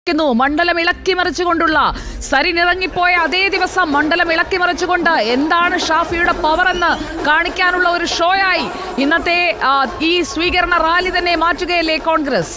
ക്കുന്നു. മണ്ഡലം ഇളക്കിമറിച്ചുകൊണ്ടുള്ള സരിനിറങ്ങിപ്പോയ അതേ ദിവസം മണ്ഡലം ഇളക്കിമറിച്ചുകൊണ്ട് എന്താണ് ഷാഫിയുടെ പവർ എന്ന് കാണിക്കാനുള്ള ഒരു ഷോയായി ഇന്നത്തെ ആ, ഈ സ്വീകരണ റാലി തന്നെ മാറ്റുകയല്ലേ കോൺഗ്രസ്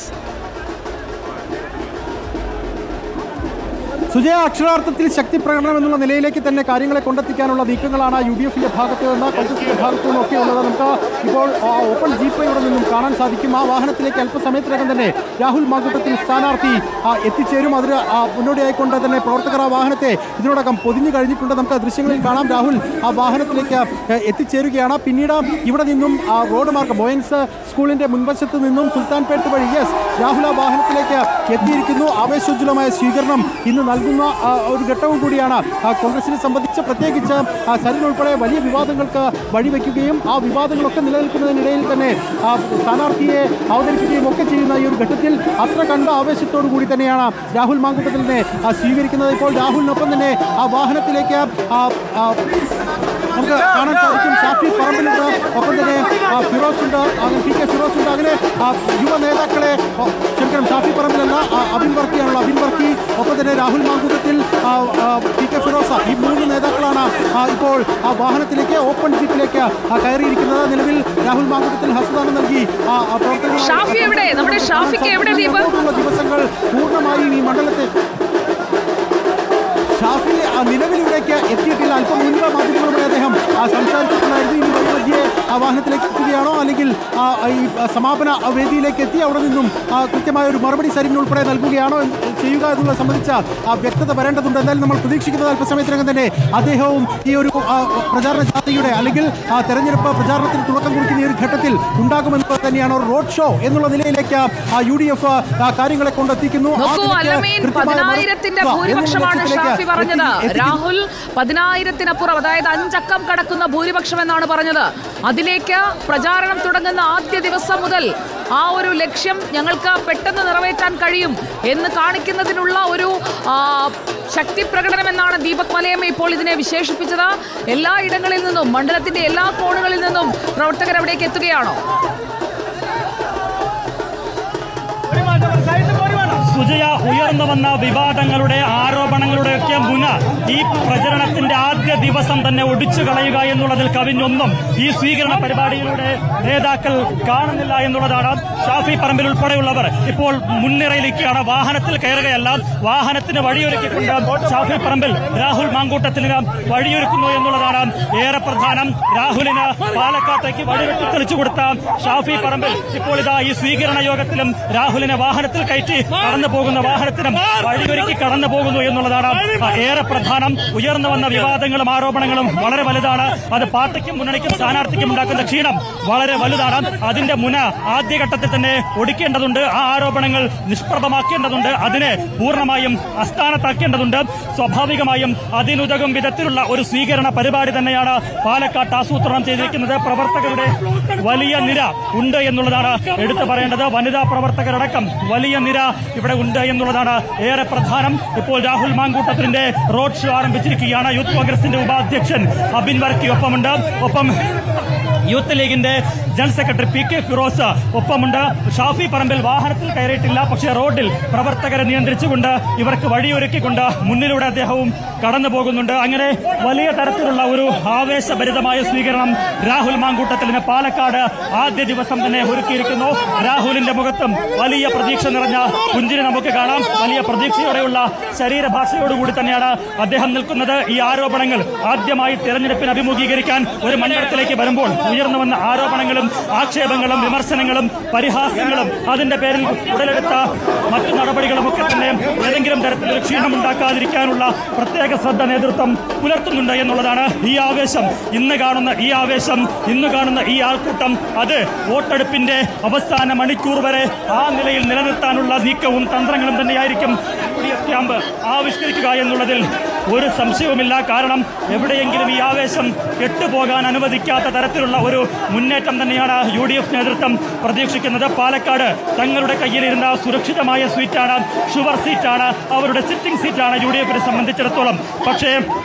സുജയ അക്ഷരാർത്ഥത്തിൽ ശക്തി പ്രകടനം എന്നുള്ള നിലയിലേക്ക് തന്നെ കാര്യങ്ങളെ കൊണ്ടെത്തിക്കാനുള്ള നീക്കങ്ങളാണ് യു ഡി എഫിന്റെ ഭാഗത്ത് നിന്ന് കോൺഗ്രസിന്റെ ഭാഗത്തു നിന്നൊക്കെ ഉള്ളത് നമുക്ക് ഇപ്പോൾ ആ, ഓപ്പൺ ജീപ്പ് ഇവിടെ നിന്നും കാണാൻ സാധിക്കും ആ വാഹനത്തിലേക്ക് അല്പസമയത്തിനകം തന്നെ രാഹുൽ മാങ്കൂട്ടത്തിൽ സ്ഥാനാർത്ഥി ആ, എത്തിച്ചേരും അതിന് ആ, മുന്നോടിയായിക്കൊണ്ട് തന്നെ പ്രവർത്തകർ ആ വാഹനത്തെ ഇതിനോടകം പൊതിഞ്ഞു കഴിഞ്ഞിട്ടുണ്ട് നമുക്ക് ആ ദൃശ്യങ്ങളിൽ കാണാം രാഹുൽ ആ വാഹനത്തിലേക്ക് ഏ, എത്തിച്ചേരുകയാണ് പിന്നീട് ഇവിടെ നിന്നും ആ, റോഡ് മാർഗം ബോയൻസ് സ്കൂളിന്റെ മുൻവശത്ത് നിന്നും സുൽത്താൻപേട്ട് വഴി യെസ് രാഹുൽ ആ വാഹനത്തിലേക്ക് എത്തിയിരിക്കുന്നു ആവേശോജ്വലമായ സ്വീകരണം ഇന്ന് നൽകുന്ന ആ, ഒരു ഘട്ടവും കൂടിയാണ് ആ, കോൺഗ്രസിനെ സംബന്ധിച്ച് പ്രത്യേകിച്ച് ആ, സരിൻ ഉൾപ്പെടെ വലിയ വിവാദങ്ങൾക്ക് വഴിവെക്കുകയും ആ വിവാദങ്ങളൊക്കെ നിലനിൽക്കുന്നതിനിടയിൽ തന്നെ ആ, സ്ഥാനാർത്ഥിയെ അവതരിപ്പിക്കുകയും ഒക്കെ ചെയ്യുന്ന ഈ ഒരു ഘട്ടത്തിൽ അത്ര കണ്ട ആവേശത്തോടു കൂടി തന്നെയാണ് രാഹുൽ മാങ്കുട്ടത്തിനെ ആ, സ്വീകരിക്കുന്നത് ഇപ്പോൾ രാഹുലിനൊപ്പം തന്നെ ആ വാഹനത്തിലേക്ക് ആ, ആ, നമുക്ക് കാണാൻ സാധിക്കും ഷാഫി പറമ്പിലുണ്ട് ഒപ്പം തന്നെ ആ, ഫിറോസ് ഉണ്ട് അങ്ങനെ പി കെ ഫിറോസ് ഉണ്ട് അങ്ങനെ ആ, യുവ നേതാക്കളെ ഓ, ക്ഷമിക്കണം ഷാഫി പറമ്പിലല്ല ആ, അബിൻ വർക്കിയാണല്ലോ അബിൻ വർക്കി ഒപ്പം തന്നെ രാഹുൽ മാങ്കൂട്ടത്തിൽ ആ, ആ, പി കെ ഫിറോസ് ഈ മൂന്ന് നേതാക്കളാണ് ആ, ഇപ്പോൾ ആ വാഹനത്തിലേക്ക് ഓപ്പൺ ജീപ്പിലേക്ക് ആ, കയറിയിരിക്കുന്നത് നിലവിൽ രാഹുൽ മാങ്കൂട്ടത്തിൽ ഹസ്തദാനം നൽകി ആ, ആ, പ്രവർത്തകരുമായി ഷാഫി എവിടെ? നമ്മുടെ ഷാഫിക്ക് എവിടെ ദീപക്? അങ്ങോട്ടുള്ള ദിവസങ്ങൾ പൂർണ്ണമായും ഈ മണ്ഡലത്തെ ഷാഫി ആ, നിലവിൽ ഇവിടേക്ക് എത്തിയിട്ടില്ല അല്പം മുൻപ് മാധ്യമങ്ങളുമായി അദ്ദേഹം ആ, സംസാരിച്ചിട്ടുണ്ടായിരുന്നു ഇനി വഴിമധ്യേ ആ വാഹനത്തിലേക്ക് എത്തുകയാണോ അല്ലെങ്കിൽ ആ, ഈ ആ, സമാപന വേദിയിലേക്ക് എത്തി അവിടെ നിന്നും ആ, കൃത്യമായ ഒരു മറുപടി സരിന് ഉൾപ്പെടെ നൽകുകയാണോ എന്ന് ചെയ്യുക എന്നുള്ളത് സംബന്ധിച്ച ആ, വ്യക്തത വരേണ്ടതുണ്ട് എന്തായാലും നമ്മൾ പ്രതീക്ഷിക്കുന്നത് അല്പസമയത്തിനകം തന്നെ അദ്ദേഹവും ഈ ഒരു ആ, പ്രചാരണ ജാഥയുടെ അല്ലെങ്കിൽ ആ, തെരഞ്ഞെടുപ്പ് പ്രചാരണത്തിന് തുടക്കം കുറിക്കുന്ന ഈ ഒരു ഘട്ടത്തിൽ ഉണ്ടാകുമെന്നുള്ളത് തന്നെയാണ് ഒരു റോഡ് ഷോ എന്നുള്ള നിലയിലേക്ക് ആ, യു ഡി എഫ് ആ, കാര്യങ്ങളെ കൊണ്ടെത്തിക്കുന്നു ആ നോക്കൂ നിലയ്ക്ക് അലമീൻ കൃത്യമായ മറു- പതിനായിരത്തിന്റെ എന്നുള്ള ഭൂരിപക്ഷമാണ് ലക്ഷ്യത്തിലേക്ക് ഷാഫി പറഞ്ഞത് എത്തി- എത്തിക്കുന്നു. രാഹുൽ പതിനായിരത്തിനപ്പുറം അതായത് അഞ്ചക്കം കടക്കുന്ന ഭൂരിപക്ഷം എന്നാണ് പറഞ്ഞത് അതിലേക്ക് പ്രചാരണം തുടങ്ങുന്ന ആദ്യ ദിവസം മുതൽ ആ ഒരു ലക്ഷ്യം ഞങ്ങൾക്ക് പെട്ടെന്ന് നിറവേറ്റാൻ കഴിയും എന്ന് കാണിക്കുന്നതിനുള്ള ഒരു ആ, ശക്തി പ്രകടനം എന്നാണ് ദീപക് മലയമ്മ ഇപ്പോൾ ഇതിനെ വിശേഷിപ്പിച്ചത് എല്ലാ ഇടങ്ങളിൽ നിന്നും മണ്ഡലത്തിന്റെ എല്ലാ കോണുകളിൽ നിന്നും പ്രവർത്തകർ അവിടേക്ക് എത്തുകയാണോ സുജയ ഉയർന്നു വന്ന വിവാദങ്ങളുടെ ആരോപണങ്ങളുടെയൊക്കെ മുന ഈ പ്രചരണത്തിന്റെ ആദ്യ ദിവസം തന്നെ ഒടിച്ചു കളയുക എന്നുള്ളതിൽ കവിഞ്ഞൊന്നും ഈ സ്വീകരണ പരിപാടിയിലൂടെ നേതാക്കൾ കാണുന്നില്ല എന്നുള്ളതാണ് ഷാഫി പറമ്പിൽ ഉൾപ്പെടെയുള്ളവർ ഇപ്പോൾ മുൻനിരയിലേക്കാണ് വാഹനത്തിൽ കയറുകയല്ല വാഹനത്തിന് വഴിയൊരുക്കിക്കൊണ്ട് ഷാഫി പറമ്പിൽ രാഹുൽ മാങ്കൂട്ടത്തിന് വഴിയൊരുക്കുന്നു എന്നുള്ളതാണ് ഏറെ പ്രധാനം രാഹുലിന് പാലക്കാട്ടേക്ക് വഴിവെട്ടി തെളിച്ചു കൊടുത്ത ഷാഫി പറമ്പിൽ ഇപ്പോൾ ഇതാ ഈ സ്വീകരണ യോഗത്തിലും രാഹുലിനെ വാഹനത്തിൽ കയറ്റി കടന്നു പോകുന്ന വാഹനത്തിനും വഴിയൊരുക്കി കടന്നു പോകുന്നു എന്നുള്ളതാണ് ആ, ഏറെ പ്രധാനം ഉയർന്നു വന്ന വിവാദങ്ങളും ആരോപണങ്ങളും വളരെ വലുതാണ് അത് പാർട്ടിക്കും മുന്നണിക്കും സ്ഥാനാർത്ഥിക്കും ഉണ്ടാക്കുന്ന ക്ഷീണം വളരെ വലുതാണ് അതിന്റെ മുന ആദ്യഘട്ടത്തിൽ തന്നെ ഒടുക്കേണ്ടതുണ്ട് ആ ആരോപണങ്ങൾ നിഷ്പ്രഭമാക്കേണ്ടതുണ്ട് അതിനെ പൂർണ്ണമായും അസ്ഥാനത്താക്കേണ്ടതുണ്ട് സ്വാഭാവികമായും അതിനുതകും വിധത്തിലുള്ള ഒരു സ്വീകരണ പരിപാടി തന്നെയാണ് പാലക്കാട്ട് ആസൂത്രണം ചെയ്തിരിക്കുന്നത് പ്രവർത്തകരുടെ വലിയ നിര ഉണ്ട് എന്നുള്ളതാണ് എടുത്തു പറയേണ്ടത് വനിതാ പ്രവർത്തകരടക്കം വലിയ നിര ഇവിടെ ഉണ്ട് എന്നുള്ളതാണ് ഏറെ പ്രധാനം ഇപ്പോൾ രാഹുൽ മാങ്കൂട്ടത്തിന്റെ റോഡ് ഷോ ആരംഭിച്ചിരിക്കുകയാണ് യൂത്ത് കോൺഗ്രസിന്റെ ഉപാധ്യക്ഷൻ അബിൻ വർക്കി ഒപ്പമുണ്ട് ഒപ്പം യൂത്ത് ലീഗിന്റെ general secretary P K Firoz ഒപ്പമുണ്ട് ഷാഫി പറമ്പിൽ വാഹനത്തിൽ കയറിയിട്ടില്ല പക്ഷേ റോഡിൽ പ്രവർത്തകരെ നിയന്ത്രിച്ചുകൊണ്ട് ഇവർക്ക് വഴിയൊരുക്കിക്കൊണ്ട് മുന്നിലൂടെ അദ്ദേഹവും കടന്നു പോകുന്നുണ്ട് അങ്ങനെ വലിയ തരത്തിലുള്ള ഒരു ആവേശഭരിതമായ സ്വീകരണം രാഹുൽ മാങ്കൂട്ടത്തിന് പാലക്കാട് ആദ്യ ദിവസം തന്നെ ഒരുക്കിയിരിക്കുന്നു രാഹുലിന്റെ മുഖത്തും വലിയ പ്രതീക്ഷ നിറഞ്ഞ പുഞ്ചിരി നമുക്ക് കാണാം വലിയ പ്രതീക്ഷയോടെയുള്ള ശരീരഭാഷയോടുകൂടി തന്നെയാണ് അദ്ദേഹം നിൽക്കുന്നത് ഈ ആരോപണങ്ങൾ ആദ്യമായി തെരഞ്ഞെടുപ്പിന് അഭിമുഖീകരിക്കാൻ ഒരു മണ്ഡലത്തിലേക്ക് വരുമ്പോൾ ഉയർന്നു വന്ന ആരോപണങ്ങളും ആക്ഷേപങ്ങളും വിമർശനങ്ങളും പരിഹാസങ്ങളും അതിന്റെ പേരിൽ ഉടലെടുത്ത മറ്റു നടപടികളും ഒക്കെ തന്നെ ഏതെങ്കിലും തരത്തിലൊരു ക്ഷീണമുണ്ടാക്കാതിരിക്കാനുള്ള പ്രത്യേക ശ്രദ്ധ നേതൃത്വം പുലർത്തുന്നുണ്ട് എന്നുള്ളതാണ് ഈ ആവേശം ഇന്ന് കാണുന്ന ഈ ആവേശം ഇന്ന് കാണുന്ന ഈ ആൾക്കൂട്ടം അത് വോട്ടെടുപ്പിന്റെ അവസാന മണിക്കൂർ വരെ ആ നിലയിൽ നിലനിർത്താനുള്ള നീക്കവും തന്ത്രങ്ങളും തന്നെയായിരിക്കും യു ഡി എഫ് ക്യാമ്പ് ആവിഷ്കരിക്കുക എന്നുള്ളതിൽ ഒരു സംശയവുമില്ല കാരണം എവിടെയെങ്കിലും ഈ ആവേശം കെട്ടുപോകാൻ അനുവദിക്കാത്ത തരത്തിലുള്ള ഒരു മുന്നേറ്റം തന്നെയാണ് യു ഡി എഫ് നേതൃത്വം പ്രതീക്ഷിക്കുന്നത് പാലക്കാട് തങ്ങളുടെ കയ്യിലിരുന്ന സുരക്ഷിതമായ സീറ്റാണ് ഷുവർ സീറ്റാണ് അവരുടെ സിറ്റിംഗ് സീറ്റാണ് യു ഡി എഫിനെ സംബന്ധിച്ചിടത്തോളം പക്ഷേ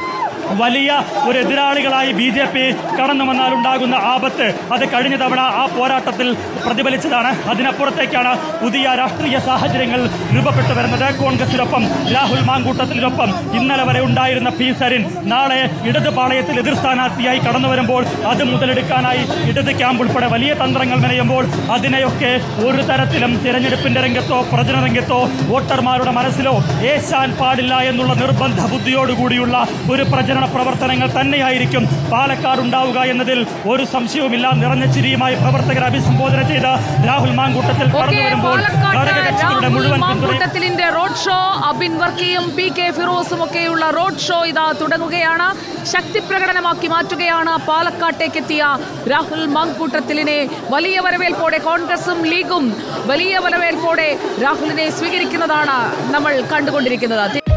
വലിയ ഒരു എതിരാളികളായി ബി ജെ പി കടന്നു വന്നാൽ ഉണ്ടാകുന്ന ആപത്ത് അത് കഴിഞ്ഞ തവണ ആ പോരാട്ടത്തിൽ പ്രതിഫലിച്ചതാണ് അതിനപ്പുറത്തേക്കാണ് പുതിയ രാഷ്ട്രീയ സാഹചര്യങ്ങൾ രൂപപ്പെട്ടു വരുന്നത് കോൺഗ്രസിനൊപ്പം രാഹുൽ മാങ്കൂട്ടത്തിനൊപ്പം ഇന്നലെ വരെ ഉണ്ടായിരുന്ന പി സരിൻ നാളെ ഇടത് പാളയത്തിൽ എതിർ സ്ഥാനാർത്ഥിയായി കടന്നു വരുമ്പോൾ അത് മുതലെടുക്കാനായി ഇടത് ക്യാമ്പ് ഉൾപ്പെടെ വലിയ തന്ത്രങ്ങൾ മെനയുമ്പോൾ അതിനെയൊക്കെ ഒരു തരത്തിലും തിരഞ്ഞെടുപ്പിന്റെ രംഗത്തോ പ്രചരണ രംഗത്തോ വോട്ടർമാരുടെ മനസ്സിലോ ഏശാൻ പാടില്ല എന്നുള്ള നിർബന്ധ ബുദ്ധിയോടുകൂടിയുള്ള ഒരു പ്രചരണ പ്രവർത്തനങ്ങൾ തന്നെയായിരിക്കും പാലക്കാട് ഉണ്ടാവുക എന്നതിൽ ഒരു സംശയവുമില്ല നിറഞ്ഞ ചിരിയുമായി പ്രവർത്തകരെ അഭിസംബോധന ചെയ്ത രാഹുൽ മാങ്കൂട്ടത്തിൽ കടന്നു ഓക്കേ, വരുമ്പോൾ പാലക്കാട് ഘടകകക്ഷികളുടെ രാഹുൽ മുഴുവൻ പിന്തുണയും മാങ്കൂട്ടത്തിലിന്റെ റോഡ് ഷോ അബിൻ വർക്കിയും പി കെ ഫിറോസും ഒക്കെയുള്ള റോഡ് ഷോ ഇതാ തുടങ്ങുകയാണ് ശക്തി പ്രകടനമാക്കി മാറ്റുകയാണ് പാലക്കാട്ടേക്ക് എത്തിയ രാഹുൽ മാങ്കൂട്ടത്തിലിനെ വലിയ വരവേൽപ്പോടെ കോൺഗ്രസും ലീഗും വലിയ വരവേൽപ്പോടെ രാഹുലിനെ സ്വീകരിക്കുന്നതാണ് നമ്മൾ കണ്ടുകൊണ്ടിരിക്കുന്നത്